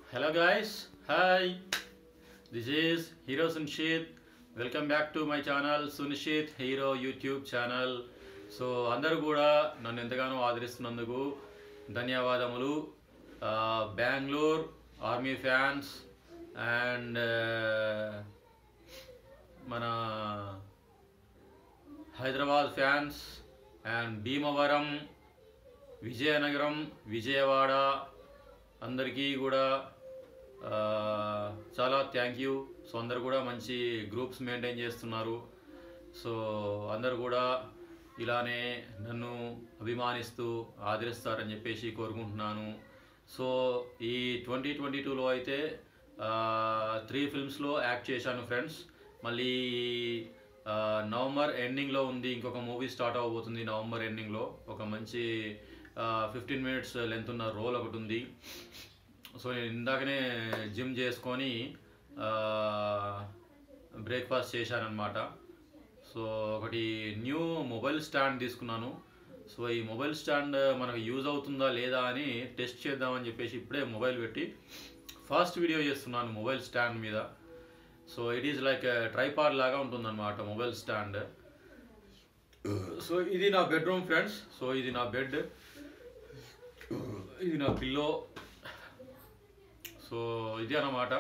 Hello guys, hi. This is Hero Sunshit. Welcome back to my channel Sunishit hero YouTube channel so అందరూ కూడా నన్ను ఎంతగానో ఆదరిస్తున్నందుకు ధన్యవాదములు Bengaluru army fans and మన Hyderabad fans and Bhimavaram Vizianagaram Vijayawada అందరికీ కూడా ఆ, చాలా థ్యాంక్ యూ సో అందరు కూడా మంచి గ్రూప్స్ మెయింటైన్ చేస్తున్నారు సో అందరు కూడా ఇలానే నన్ను అభిమానిస్తూ ఆదరిస్తారని చెప్పేసి కోరుకుంటున్నాను సో ఈ ట్వంటీ ట్వంటీ టూలో అయితే త్రీ ఫిల్మ్స్లో యాక్ట్ చేశాను ఫ్రెండ్స్ మళ్ళీ ఆ, నవంబర్ ఎండింగ్లో ఉంది ఇంకొక మూవీ స్టార్ట్ అవబోతుంది నవంబర్ ఎండింగ్లో ఒక మంచి ఫిఫ్టీన్ మినిట్స్ లెంత్ ఉన్న రోల్ ఒకటి ఉంది సో నేను ఇందాకనే జిమ్ చేసుకొని బ్రేక్ఫాస్ట్ చేశానన్నమాట సో ఒకటి న్యూ మొబైల్ స్టాండ్ తీసుకున్నాను సో ఈ మొబైల్ స్టాండ్ మనకు యూజ్ అవుతుందా లేదా అని టెస్ట్ చేద్దామని చెప్పేసి ఇప్పుడే మొబైల్ పెట్టి ఫస్ట్ వీడియో చేస్తున్నాను మొబైల్ స్టాండ్ మీద so it is like tripod లాగా ఉంటుందన్నమాట మొబైల్ స్టాండ్ సో ఇది నా బెడ్రూమ్ ఫ్రెండ్స్ సో ఇది నా బెడ్ ఇది నా పిల్లో సో ఇది అన్నమాట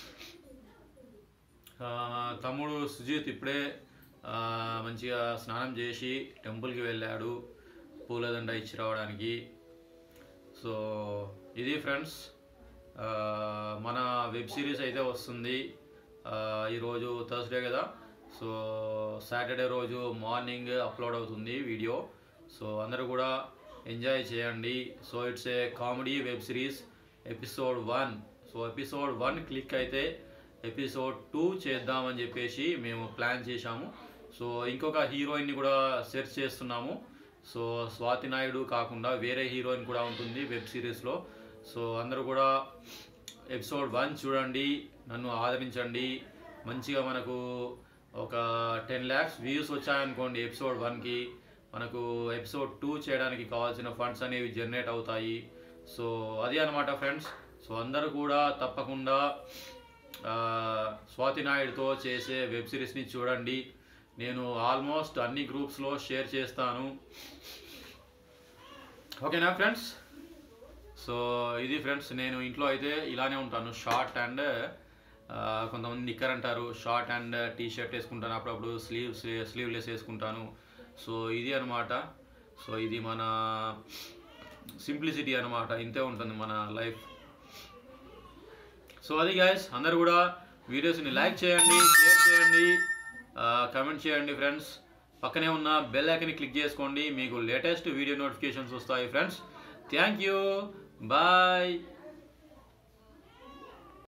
ఆ, తమ్ముడు సుజిత్ ఇప్పుడే ఆ, మంచిగా స్నానం చేసి టెంపుల్కి వెళ్ళాడు పూలదండ ఇచ్చి రావడానికి సో ఇది ఫ్రెండ్స్ ఆ, మన వెబ్ సిరీస్ అయితే వస్తుంది ఆ, ఈరోజు థర్స్డే కదా సో సాటర్డే రోజు మార్నింగ్ అప్లోడ్ అవుతుంది వీడియో సో అందరూ కూడా ఎంజాయ్ చేయండి so it's a comedy web series episode one so episode one click అయితే ఎపిసోడ్ టూ చేద్దామని చెప్పేసి మేము ప్లాన్ చేశాము సో ఇంకొక హీరోయిన్ని కూడా సెర్చ్ చేస్తున్నాము సో స్వాతి నాయుడు కాకుండా వేరే హీరోయిన్ కూడా ఉంటుంది వెబ్ సిరీస్లో సో అందరూ కూడా ఎపిసోడ్ వన్ చూడండి నన్ను ఆదరించండి మంచిగా మనకు ఒక టెన్ ల్యాక్స్ వ్యూస్ వచ్చాయనుకోండి ఎపిసోడ్ వన్కి మనకు ఎపిసోడ్ టూ చేయడానికి కావాల్సిన ఫండ్స్ అనేవి జనరేట్ అవుతాయి సో అది అనమాట ఫ్రెండ్స్ సో అందరూ కూడా తప్పకుండా ఆ, స్వాతి నాయుడుతో చేసే వెబ్ సిరీస్ని చూడండి నేను ఆల్మోస్ట్ అన్ని గ్రూప్స్లో షేర్ చేస్తాను ఓకేనా ఫ్రెండ్స్ సో ఇది ఫ్రెండ్స్ నేను ఇంట్లో అయితే ఇలానే ఉంటాను షార్ట్ అండ్ కొంతమంది నిక్కర్ అంటారు షార్ట్ అండ్ టీ షర్ట్ వేసుకుంటాను అప్పుడప్పుడు స్లీవ్స్ స్లీవ్లెస్ వేసుకుంటాను సో ఇది అనమాట సో ఇది మన సింప్లిసిటీ అనమాట ఇంతే ఉంటుంది మన లైఫ్ సో అది గాయస్ అందరు కూడా వీడియోస్ని లైక్ చేయండి షేర్ చేయండి కమెంట్ చేయండి ఫ్రెండ్స్ పక్కనే ఉన్న బెల్ ఐకన్ని క్లిక్ చేసుకోండి మీకు లేటెస్ట్ వీడియో నోటిఫికేషన్స్ వస్తాయి ఫ్రెండ్స్ థ్యాంక్ యూ బాయ్